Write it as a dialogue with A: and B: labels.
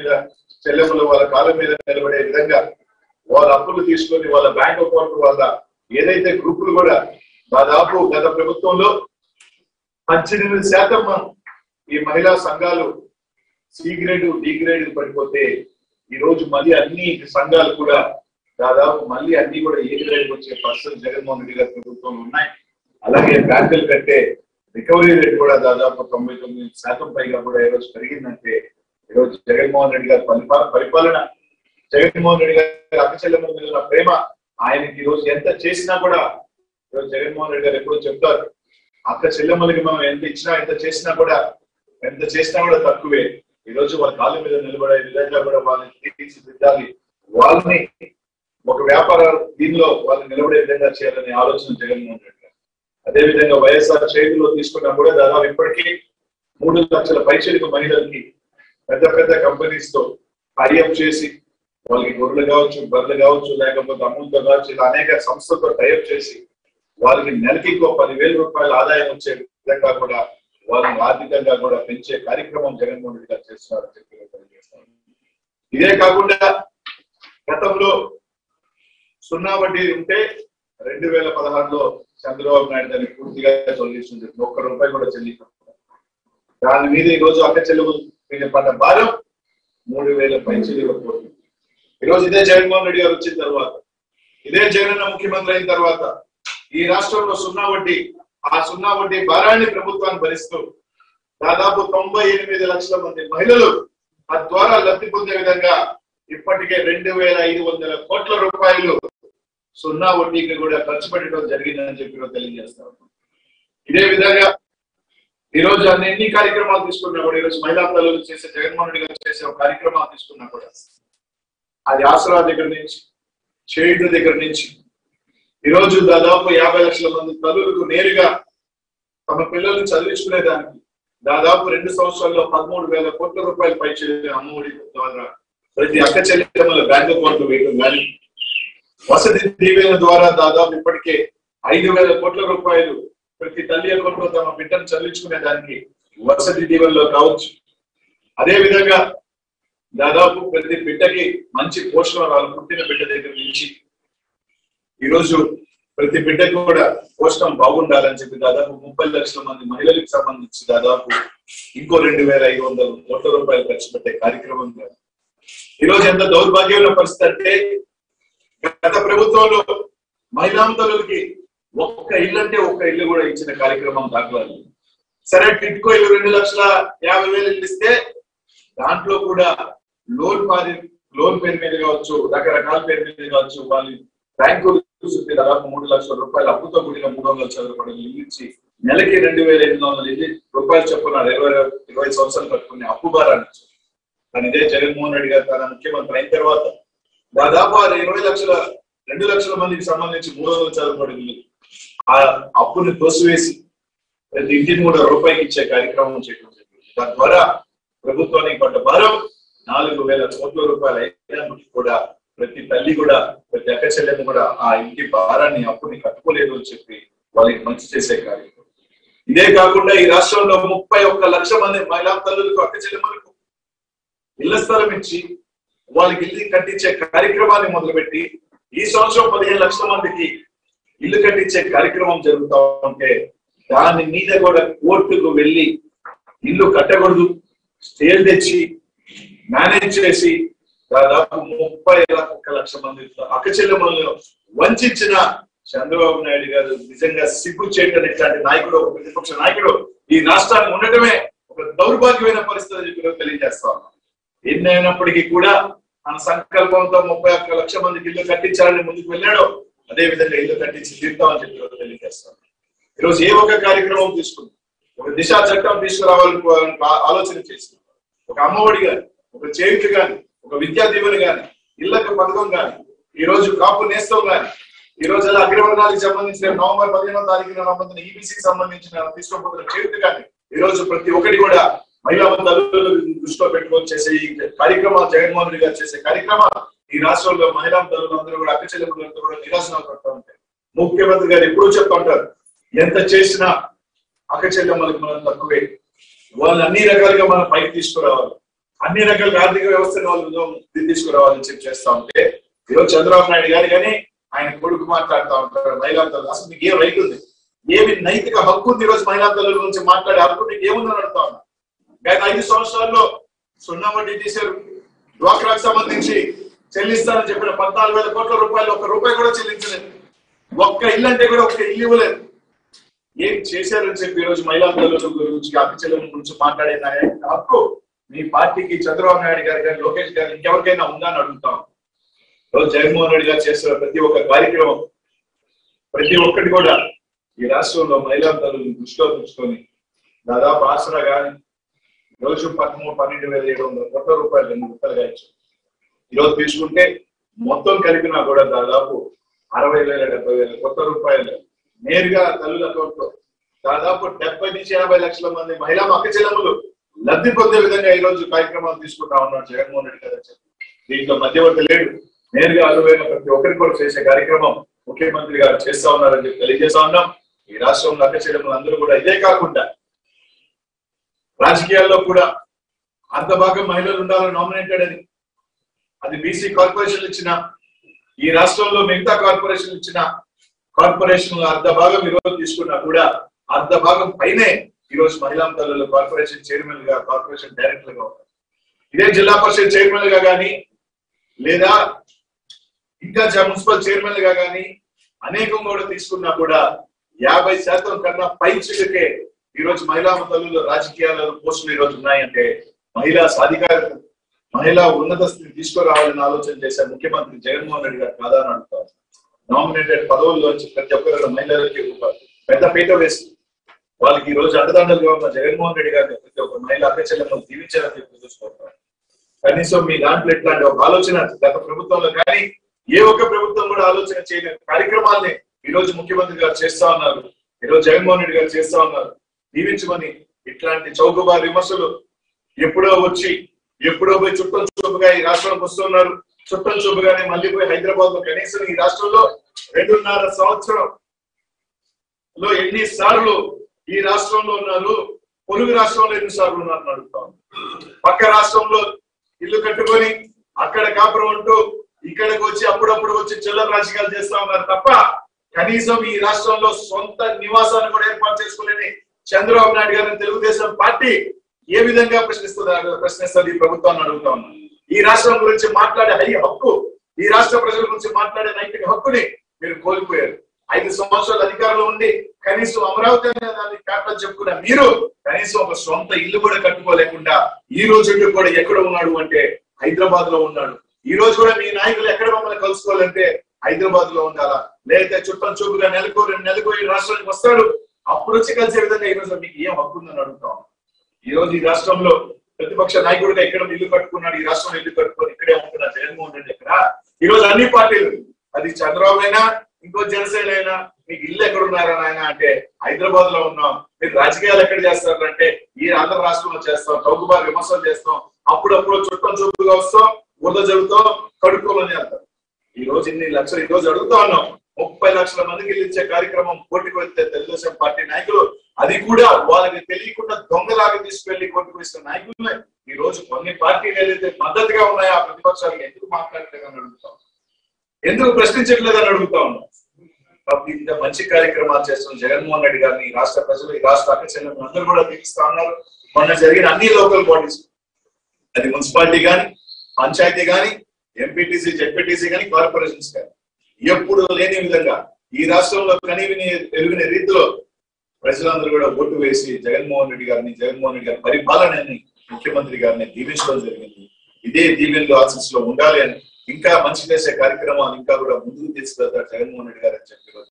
A: మీద చెల్లెములు వాళ్ళ కాళ్ళ మీద నిలబడే విధంగా వాళ్ళ అప్పులు తీసుకొని వాళ్ళ బ్యాంక్ అకౌంట్ వాళ్ళ ఏదైతే గ్రూపులు కూడా దాదాపు గత ప్రభుత్వంలో పద్దెనిమిది శాతం ఈ మహిళా సంఘాలు సి గ్రేడ్ డి గ్రేడ్ పడిపోతే ఈ రోజు మళ్ళీ అన్ని సంఘాలు కూడా దాదాపు మళ్ళీ అన్ని కూడా ఏ గ్రేడ్ వచ్చే పర్సన్ జగన్మోహన్ రెడ్డి గారి ప్రభుత్వంలో ఉన్నాయి అలాగే బ్యాంకులు కట్టే రికవరీ రేట్ కూడా దాదాపు తొంభై తొమ్మిది శాతం పైగా కూడా ఈ రోజు పెరిగిందంటే ఈ రోజు జగన్మోహన్ రెడ్డి గారి పరిపాలన పరిపాలన జగన్మోహన్ రెడ్డి గారి అక్కచెల్లెమ్మల మీద ఉన్న ప్రేమ ఆయనకి ఈ రోజు ఎంత చేసినా కూడా ఈరోజు జగన్మోహన్ రెడ్డి గారు ఎప్పుడూ చెప్తారు అక్క చెల్లెమ్మలకి మనం ఎంత ఇచ్చినా ఎంత చేసినా కూడా ఎంత చేసినా కూడా తక్కువే ఈ రోజు వాళ్ళ కాళ్ళ మీద నిలబడే విధంగా కూడా వాళ్ళని తీర్చిదిద్దాలి వాళ్ళని ఒక వ్యాపార దీనిలో వాళ్ళని నిలబడే విధంగా చేయాలనే ఆలోచన జగన్మోహన్ రెడ్డి గారు అదే విధంగా వైఎస్ఆర్ చేతిలో తీసుకున్నా కూడా దాదాపు ఇప్పటికీ మూడు లక్షల పైచలిక మహిళలకి పెద్ద పెద్ద కంపెనీస్ తో టైఅప్ చేసి వాళ్ళకి గొర్రెలు కావచ్చు బర్రెలు కావచ్చు లేకపోతే అమూల్తో కావచ్చు ఇలా అనేక సంస్థలతో టైఅప్ చేసి వాళ్ళకి నెలకి ఇంకో పదివేల రూపాయల ఆదాయం వచ్చే విధంగా కూడా వాళ్ళని ఆర్థికంగా కూడా పెంచే కార్యక్రమం జగన్మోహన్ రెడ్డి గారు చేస్తున్నారని చెప్పి నేను తెలియజేస్తాను ఇదే కాకుండా గతంలో సున్నా వడ్డీ ఉంటే రెండు వేల పదహారులో చంద్రబాబు నాయుడు దాన్ని పూర్తిగా చెల్లిస్తుంది ఒక్క రూపాయి కూడా చెల్లించకుండా దాని మీద ఈ రోజు అక్క చెల్లెలు మీద పడ్డ భారం మూడు వేల పైచలిపోతుంది ఈ రోజు ఇదే జగన్మోహన్ రెడ్డి గారు వచ్చిన తర్వాత ఇదే జగనన్న ముఖ్యమంత్రి అయిన తర్వాత ఈ రాష్ట్రంలో సున్నా వడ్డీ ఆ సున్నా వడ్డీ భారాన్ని ప్రభుత్వాన్ని భరిస్తూ దాదాపు తొంభై ఎనిమిది లక్షల మంది మహిళలు తద్వారా లబ్ధి పొందే విధంగా ఇప్పటికే రెండు వేల ఐదు వందల కోట్ల రూపాయలు సున్నా వడ్డీకి కూడా ఖర్చు పెట్టడం జరిగిందని చెప్పి కూడా తెలియజేస్తా ఉన్నాం ఇదే విధంగా ఈ రోజు అన్ని ఎన్ని కార్యక్రమాలు తీసుకున్నా కూడా ఈ రోజు మహిళా తల్లులు చేసే జగన్మోహన్ రెడ్డి గారు చేసే ఒక కార్యక్రమాలు తీసుకున్నా కూడా అది ఆసరా దగ్గర నుంచి చేయుడు దగ్గర నుంచి ఈ రోజు దాదాపు యాభై లక్షల మంది తల్లులకు నేరుగా తమ పిల్లల్ని చదివించుకునేదానికి దాదాపు రెండు సంవత్సరాల్లో పదమూడు వేల కోట్ల రూపాయలు పై అమ్మఒడి ద్వారా ప్రతి అక్క చెల్లెమ్మల బ్యాంక్ అకౌంట్ వేయడం కానీ వసతి దీవెన ద్వారా దాదాపు ఇప్పటికే ఐదు వేల కోట్ల రూపాయలు ప్రతి తల్లి అకౌంట్ లో తమ బిడ్డను చదివించుకునే దానికి వసతి దీవెనలో కావచ్చు అదే విధంగా దాదాపు ప్రతి బిడ్డకి మంచి పోషణ వాళ్ళు పుట్టిన బిడ్డ దగ్గర నుంచి ఈరోజు ప్రతి బిడ్డకు కూడా పోషణం బాగుండాలని చెప్పి దాదాపు ముప్పై లక్షల మంది మహిళలకు సంబంధించి దాదాపు ఇంకో రెండు వేల ఐదు వందల కోట్ల రూపాయలు ఖర్చు పెట్టే కార్యక్రమం కాదు. ఈరోజు ఎంత దౌర్భాగ్యమైన పరిస్థితి అంటే గత ప్రభుత్వంలో మహిళాంతరులకి ఒక్క ఇల్లు అంటే ఒక్క ఇల్లు కూడా ఇచ్చిన కార్యక్రమం దాఖలాలు సరే టిట్కో ఇల్లు రెండు లక్షల యాభై వేలు ఇల్లు ఇస్తే దాంట్లో కూడా లోన్ మాది లోన్ పేరు మీద కావచ్చు రకరకాల పేరు మీద కావచ్చు వాళ్ళు బ్యాంకు చుట్టూ దాదాపు మూడు లక్షల రూపాయలు అప్పుతో కూడిన మూడు వందల చదువుపడి ఇల్లు ఇచ్చి నెలకి రెండు వేల ఎనిమిది వందల ఇల్లు రూపాయలు చొప్పున ఇరవై ఇరవై సంవత్సరాలు కట్టుకునే అప్పు భారాన్ని ఇచ్చారు. కానీ ఇదే జగన్మోహన్ రెడ్డి గారు తన ముఖ్యమంత్రి అయిన తర్వాత దాదాపు ఆ ఇరవై లక్షల రెండు లక్షల మందికి సంబంధించి మూడు వందల చదువుపడి ఇల్లు ఆ అప్పుని తోసివేసి ప్రతి ఇంటిని కూడా రూపాయికి ఇచ్చే కార్యక్రమం చేయడం జరిగింది దాని ద్వారా ప్రభుత్వానికి పడ్డ భారం నాలుగు వేల కోట్ల రూపాయలు అయినప్పటికీ కూడా ప్రతి తల్లి కూడా ప్రతి అక్క చెల్లెలు కూడా ఆ ఇంటి భారాన్ని అప్పుని కట్టుకోలేదు అని చెప్పి వాళ్ళకి మంచి చేసే కార్యక్రమం ఇదే కాకుండా ఈ రాష్ట్రంలో ముప్పై ఒక్క లక్ష మంది మహిళా తల్లులకు అక్క చెల్లెమ్మలకు ఇళ్ల స్థలం ఇచ్చి వాళ్ళకి ఇల్లు కట్టించే కార్యక్రమాన్ని మొదలుపెట్టి ఈ సంవత్సరం పదిహేను లక్షల మందికి ఇల్లు కట్టించే కార్యక్రమం జరుగుతా ఉంటే దాని మీద కూడా కోర్టుకు వెళ్ళి ఇల్లు కట్టకూడదు స్టేల్ తెచ్చి మేనేజ్ చేసి దాదాపు ముప్పై ఒక్క లక్ష మంది అక్క చెల్లెమ్మలను వంచిన చంద్రబాబు నాయుడు గారు నిజంగా సిగ్గు చేయటం ఇట్లాంటి నాయకుడు ఒక ప్రతిపక్ష నాయకుడు ఈ రాష్ట్రానికి ఉండటమే ఒక దౌర్భాగ్యమైన పరిస్థితి అని చెప్పి తెలియజేస్తా ఉన్నాం ఎన్ని అయినప్పటికీ కూడా మన సంకల్పంతో ముప్పై ఒక్క లక్ష మందికి ఇల్లు కట్టించాలని ముందుకు వెళ్ళాడో అదే విధంగా ఇల్లు కట్టించి తీర్థమని చెప్పి తెలియజేస్తాం ఈరోజు ఏ ఒక్క కార్యక్రమం తీసుకుంది ఒక దిశా చట్టం తీసుకురావాలని ఆ- ఆలోచన చేసింది ఒక అమ్మఒడి గాని ఒక చేయుటి గాని ఒక విద్యా దీవెన గాని ఇళ్లకు పథకం గాని ఈ రోజు కాపు నేస్తం గాని ఈ రోజు అలా అగ్రవర్ణాలకు సంబంధించిన నవంబర్ పదిహేనో తారీఖున నవంబర్ ఈబీసీకి సంబంధించిన తీసుకోబోతున్న చేయుటి గాని ఈ రోజు ప్రతి ఒక్కటి కూడా మహిళా తల్లులు దృష్టిలో పెట్టుకొని చేసే ఈ కార్యక్రమాలు జగన్మోహన్ రెడ్డి గారు చేసే కార్యక్రమాలు ఈ రాష్ట్రంలో మహిళా తల్లులు అందరూ కూడా అక్క చెల్లెములంతా కూడా నిరాశన పడుతూ ఉంటాయి ముఖ్యమంత్రి గారు ఎప్పుడూ చెప్తా ఉంటారు ఎంత చేసినా అక్క చెల్లెమ్మలకు మనం తక్కువే వాళ్ళని అన్ని రకాలుగా మనం పైకి తీసుకురావాలి అన్ని రకాల ఆర్థిక వ్యవస్థను వాళ్ళు ముందుకు తీసుకురావాలని చెప్పి చేస్తా ఉంటే ఈరోజు చంద్రబాబు నాయుడు గారు కానీ ఆయన కొడుకు మాట్లాడుతూ ఉంటారు మహిళా తల్లులు అసలు మీకు ఏం రైట్ ఉంది ఏమి నైతిక హక్కు ఉంది ఈరోజు మహిళా తల్లుల గురించి మాట్లాడే హక్కు మీకు ఏముందని అడుగుతా ఉన్నా గత ఐదు సంవత్సరాల్లో సున్నా వడ్డీ తీశారు డ్వాక్రాకు సంబంధించి చెల్లిస్తారని చెప్పిన పద్నాలుగు వేల కోట్ల రూపాయలు ఒక రూపాయి కూడా చెల్లించలేదు ఒక్క ఇల్లు అంటే కూడా ఒక్క ఇల్లు ఇవ్వలేదు ఏం చేశారని చెప్పి ఈ రోజు మహిళా తల్లుల గురించి అక్కచెల్లెల గురించి మాట్లాడే నాయకుడి హక్కు మీ పార్టీకి చంద్రబాబు నాయుడు గారు కానీ లోకేష్ గారు ఇంకెవరికైనా ఉందా అని అడుగుతాం రోజు జగన్మోహన్ రెడ్డి గారు చేస్తున్న ప్రతి ఒక్క కార్యక్రమం ప్రతి ఒక్కటి కూడా ఈ రాష్ట్రంలో మహిళా తల్లులను దృష్టిలో ఉంచుకొని దాదాపు ఆసరా కానీ రోజు పదమూడు పన్నెండు వేల ఏడు వందల కోట్ల రూపాయలు రెండు రూపాయలుగా ఇచ్చారు ఈరోజు తీసుకుంటే మొత్తం కలిపినా కూడా దాదాపు అరవై వేల డెబ్బై వేల కోట్ల రూపాయలు నేరుగా తల్లుల అకౌంట్ లో దాదాపు డెబ్బై నుంచి ఎనభై లక్షల మంది మహిళా మక్క చెల్లెములు లబ్ధి పొందే విధంగా ఈ రోజు కార్యక్రమాలు తీసుకుంటా ఉన్నాడు జగన్మోహన్ రెడ్డి గారు అని చెప్పి. దీంట్లో మధ్యవర్తి లేడు నేరుగా అరువైన ప్రతి ఒక్కరి కూడా చేసే కార్యక్రమం ముఖ్యమంత్రి గారు చేస్తా ఉన్నారని చెప్పి తెలియజేస్తా ఉన్నాం ఈ రాష్ట్రంలో అక్క చెల్లెములు అందరూ కూడా ఇదే కాకుండా రాజకీయాల్లో కూడా అంత భాగం మహిళలు ఉండాలని నామినేటెడ్ అని అది బీసీ కార్పొరేషన్ ఇచ్చిన ఈ రాష్ట్రంలో మిగతా కార్పొరేషన్ ఇచ్చిన కార్పొరేషన్ అర్ధ భాగం ఈరోజు తీసుకున్నా కూడా అర్ధ భాగం పైనే ఈ రోజు మహిళా తల్లులు కార్పొరేషన్ చైర్మన్ గా కార్పొరేషన్ డైరెక్టర్ గా ఉన్నారు ఇదే జిల్లా పరిషత్ చైర్మన్ గా కానీ లేదా ఇంకా జ- మున్సిపల్ చైర్మన్ గా కానీ అనేకం కూడా తీసుకున్నా కూడా యాభై శాతం కన్నా పై చిలుకే ఈ రోజు మహిళా తల్లులు రాజకీయాలలో పోస్టులు ఈ రోజు ఉన్నాయంటే మహిళా సాధికారత మహిళా ఉన్నత స్థితి తీసుకురావాలని ఆలోచన చేసే ముఖ్యమంత్రి జగన్మోహన్ రెడ్డి గారు కాదా అని అడుగుతారు నామినేటెడ్ పదవుల్లోంచి ప్రతి ఒక్కరు మహిళలకి ఒక పెద్ద పీట వేసి వాళ్ళకి ఈ రోజు అండదండలుగా ఉన్న జగన్మోహన్ రెడ్డి గారిని ప్రతి ఒక్క మహిళ అక్కచెల్లెమ్మలు దీవించాలని చెప్పి చూసుకుంటారు కనీసం మీ దాంట్లో ఇట్లాంటి ఒక ఆలోచన గత ప్రభుత్వంలో కానీ ఏ ఒక్క ప్రభుత్వం కూడా ఆలోచన చేయని కార్యక్రమాల్ని ఈ రోజు ముఖ్యమంత్రి గారు చేస్తా ఉన్నారు ఈ రోజు జగన్మోహన్ రెడ్డి గారు చేస్తా ఉన్నారు దీవించమని ఇట్లాంటి చౌకబారు విమర్శలు ఎప్పుడో వచ్చి ఎప్పుడో పోయి చుట్టం చూపుగా ఈ రాష్ట్రానికి వస్తున్నారు చుట్టం చూపుగానే మళ్ళీ పోయి హైదరాబాద్ లో కనీసం ఈ రాష్ట్రంలో రెండున్నర సంవత్సరం లో ఎన్ని సార్లు ఈ రాష్ట్రంలో ఉన్నారు పొరుగు రాష్ట్రంలో ఎన్ని సార్లు ఉన్నారు అని అడుగుతాం పక్క రాష్ట్రంలో ఇల్లు కట్టుకొని అక్కడ కాపురం ఉంటూ ఇక్కడికి వచ్చి అప్పుడప్పుడు వచ్చి చిల్లర రాజకీయాలు చేస్తా ఉన్నారు తప్ప కనీసం ఈ రాష్ట్రంలో సొంత నివాసాన్ని కూడా ఏర్పాటు చేసుకోలేని చంద్రబాబు నాయుడు గారిని తెలుగుదేశం పార్టీ ఏ విధంగా ప్రశ్నిస్తుంది ప్రశ్నిస్తుంది ఈ ప్రభుత్వాన్ని అడుగుతా ఉన్నాను ఈ రాష్ట్రం గురించి మాట్లాడే హై హక్కు ఈ రాష్ట్ర ప్రజల గురించి మాట్లాడే నైతిక హక్కుని మీరు కోల్పోయారు ఐదు సంవత్సరాలు అధికారంలో ఉండి కనీసం అమరావతి అనే దాన్ని క్యాపిటల్ చెప్పుకున్న మీరు కనీసం ఒక సొంత ఇల్లు కూడా కట్టుకోలేకుండా ఈ రోజు కూడా ఎక్కడ ఉన్నాడు అంటే హైదరాబాద్ లో ఉన్నాడు ఈ రోజు కూడా మీ నాయకులు ఎక్కడ మమ్మల్ని కలుసుకోవాలంటే హైదరాబాద్ లో ఉండాలా లేకపోతే చుట్టం చూపుగా నెలకు రెండు నెలకు ఈ రాష్ట్రానికి వస్తాడు అప్పుడు వచ్చి కలిసే విధంగా ఈ రోజు మీకు ఏం హక్కు ఉందని అడుగుతాం ఈ రోజు ఈ రాష్ట్రంలో ప్రతిపక్ష నాయకుడిగా ఎక్కడ ఇల్లు కట్టుకున్నాడు ఈ రాష్ట్రంలో ఇల్లు కట్టుకొని ఇక్కడే ఉంటున్నారు జగన్మోహన్ రెడ్డి ఇక్కడ ఈ రోజు అన్ని పార్టీలు అది చంద్రబాబు అయినా ఇంకో జనసేన అయినా మీకు ఇల్లు ఎక్కడ ఉన్నారా నాయన అంటే హైదరాబాద్ లో ఉన్నాం మీరు రాజకీయాలు ఎక్కడ చేస్తారు అంటే ఈ ఆంధ్ర రాష్ట్రంలో చేస్తాం చౌకబారు విమర్శలు చేస్తాం అప్పుడప్పుడు చుట్టం చూపుగా వస్తాం బురద జరుగుతాం కడుక్కోమని అంటారు ఈ రోజు ఇన్ని లక్షలు ఈ రోజు అడుగుతా ఉన్నాం ముప్పై లక్షల మందికి ఇల్లు ఇచ్చే కార్యక్రమం పోటీకి వెళ్తే తెలుగుదేశం పార్టీ నాయకులు అది కూడా వాళ్ళకి తెలియకుండా దొంగలాగా తీసుకెళ్లి కొట్టుకునిస్తున్న నాయకులే ఈ రోజు కొన్ని పార్టీలు ఏదైతే మద్దతుగా ఉన్నాయో ఆ ప్రతిపక్షాలకు ఎందుకు మాట్లాడలేదని అడుగుతాం ఎందుకు ప్రశ్నించట్లేదని అడుగుతా ఉన్నాం కాబట్టి ఇంత మంచి కార్యక్రమాలు చేస్తున్న జగన్మోహన్ రెడ్డి గారిని ఈ రాష్ట్ర ప్రజలు ఈ రాష్ట్ర అక్క చెల్లెలు అందరూ కూడా దీవిస్తా ఉన్నారు మొన్న జరిగిన అన్ని లోకల్ బాడీస్ అది మున్సిపాలిటీ కానీ పంచాయతీ కానీ ఎంపీటీసీ జెడ్పీటీసీ కానీ కార్పొరేషన్స్ కానీ ఎప్పుడు లేని విధంగా ఈ రాష్ట్రంలో కనీవిని ఎరుగిన రీతిలో ప్రజలందరూ కూడా ఓటు వేసి జగన్మోహన్ రెడ్డి గారిని జగన్మోహన్ రెడ్డి గారి పరిపాలనని ముఖ్యమంత్రి గారిని దీవించడం జరిగింది ఇదే దీవెనలో ఆశీస్సులో ఉండాలి అని ఇంకా మంచి చేసే కార్యక్రమాలు ఇంకా కూడా ముందుకు తీసుకెళ్తారు జగన్మోహన్ రెడ్డి గారు అని చెప్పి